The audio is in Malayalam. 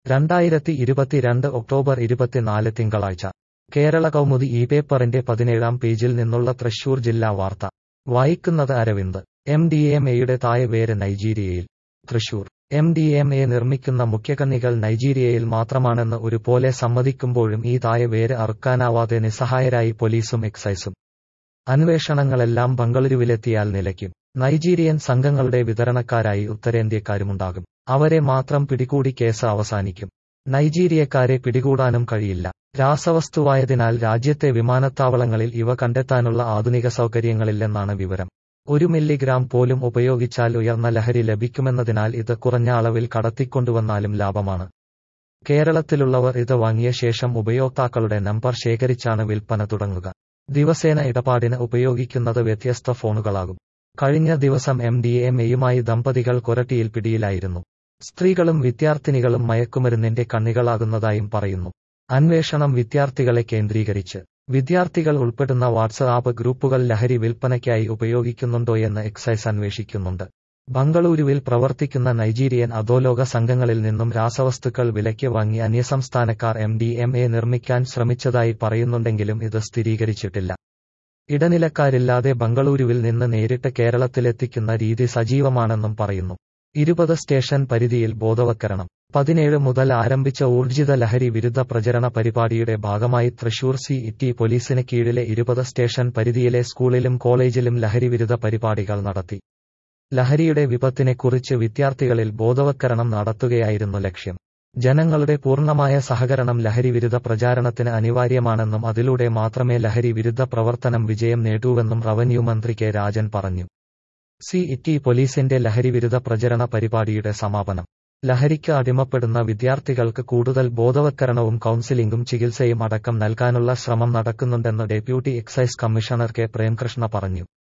രണ്ടായിരത്തി ഇരുപത്തിരണ്ട് ഒക്ടോബർ ഇരുപത്തിനാല് തിങ്കളാഴ്ച കേരള കൗമുദി ഈ പേപ്പറിന്റെ പതിനേഴാം പേജിൽ നിന്നുള്ള തൃശൂർ ജില്ലാ വാർത്ത വായിക്കുന്നത് അരവിന്ദ് എം ഡി എം എയുടെ തായവേര് നൈജീരിയയിൽ Thrissur M D M A നിർമ്മിക്കുന്ന മുഖ്യകണ്ണികൾ നൈജീരിയയിൽ മാത്രമാണെന്ന് ഒരുപോലെ സമ്മതിക്കുമ്പോഴും ഈ തായവേര് അറുക്കാനാവാതെ നിസ്സഹായരായി പോലീസും എക്സൈസും അന്വേഷണങ്ങളെല്ലാം ബംഗളൂരുവിലെത്തിയാൽ നിലയ്ക്കും നൈജീരിയൻ സംഘങ്ങളുടെ വിതരണക്കാരായി ഉത്തരേന്ത്യക്കാരുമുണ്ടാകും അവരെ മാത്രം പിടികൂടി കേസ് അവസാനിക്കും നൈജീരിയക്കാരെ പിടികൂടാനും കഴിയില്ല രാസവസ്തുവായതിനാൽ രാജ്യത്തെ വിമാനത്താവളങ്ങളിൽ ഇവ കണ്ടെത്താനുള്ള ആധുനിക സൗകര്യങ്ങളില്ലെന്നാണ് വിവരം ഒരു മില്ലിഗ്രാം പോലും ഉപയോഗിച്ചാൽ ഉയർന്ന ലഹരി ലഭിക്കുമെന്നതിനാൽ ഇത് കുറഞ്ഞ അളവിൽ കടത്തിക്കൊണ്ടുവന്നാലും ലാഭമാണ് കേരളത്തിലുള്ളവർ ഇത് വാങ്ങിയ ശേഷം ഉപയോക്താക്കളുടെ നമ്പർ ശേഖരിച്ചാണ് വിൽപ്പന തുടങ്ങുക ദിവസേന ഇടപാടിന് ഉപയോഗിക്കുന്നത് വ്യത്യസ്ത ഫോണുകളാകും കഴിഞ്ഞ ദിവസം എം ഡി എം എയുമായി ദമ്പതികൾ കൊരട്ടിയിൽ പിടിയിലായിരുന്നു സ്ത്രീകളും വിദ്യാർത്ഥിനികളും മയക്കുമരുന്നിന്റെ കണ്ണികളാകുന്നതായും പറയുന്നു അന്വേഷണം വിദ്യാർത്ഥികളെ കേന്ദ്രീകരിച്ച് വിദ്യാർത്ഥികൾ ഉൾപ്പെടുന്ന വാട്സ്ആപ്പ് ഗ്രൂപ്പുകൾ ലഹരി വിൽപ്പനയ്ക്കായി ഉപയോഗിക്കുന്നുണ്ടോയെന്ന് എക്സൈസ് അന്വേഷിക്കുന്നുണ്ട് ബംഗളൂരുവിൽ പ്രവർത്തിക്കുന്ന നൈജീരിയൻ അധോലോക സംഘങ്ങളിൽ നിന്നും രാസവസ്തുക്കൾ വിലയ്ക്ക് വാങ്ങി അന്യസംസ്ഥാനക്കാർ എം ഡി എം എ നിർമ്മിക്കാൻ ശ്രമിച്ചതായി പറയുന്നുണ്ടെങ്കിലും ഇത് സ്ഥിരീകരിച്ചിട്ടില്ല ഇടനിലക്കാരില്ലാതെ ബംഗളൂരുവിൽ നിന്ന് നേരിട്ട് കേരളത്തിലെത്തിക്കുന്ന രീതി സജീവമാണെന്നും പറയുന്നു ഇരുപത് സ്റ്റേഷൻ പരിധിയിൽ ബോധവൽക്കരണം പതിനേഴ് മുതൽ ആരംഭിച്ച ഊർജിത ലഹരി വിരുദ്ധ പ്രചരണ പരിപാടിയുടെ ഭാഗമായി തൃശൂർ സി ഇറ്റി പോലീസിന് കീഴിലെ ഇരുപത് സ്റ്റേഷൻ പരിധിയിലെ സ്കൂളിലും കോളേജിലും ലഹരിവിരുദ്ധ പരിപാടികൾ നടത്തി ലഹരിയുടെ വിപത്തിനെക്കുറിച്ച് വിദ്യാർത്ഥികളിൽ ബോധവൽക്കരണം നടത്തുകയായിരുന്നു ലക്ഷ്യം ജനങ്ങളുടെ പൂർണ്ണമായ സഹകരണം ലഹരിവിരുദ്ധ പ്രചാരണത്തിന് അനിവാര്യമാണെന്നും അതിലൂടെ മാത്രമേ ലഹരി വിരുദ്ധ പ്രവർത്തനം വിജയം നേടൂവെന്നും റവന്യൂ മന്ത്രി കെ രാജൻ പറഞ്ഞു സി ഇറ്റി പോലീസിന്റെ ലഹരിവിരുദ്ധ പ്രചരണ പരിപാടിയുടെ സമാപനം ലഹരിക്ക് അടിമപ്പെടുന്ന വിദ്യാർത്ഥികൾക്ക് കൂടുതൽ ബോധവൽക്കരണവും കൌൺസിലിംഗും ചികിത്സയും അടക്കം നൽകാനുള്ള ശ്രമം നടക്കുന്നുണ്ടെന്ന് deputy excise commissioner K Premkrishna പറഞ്ഞു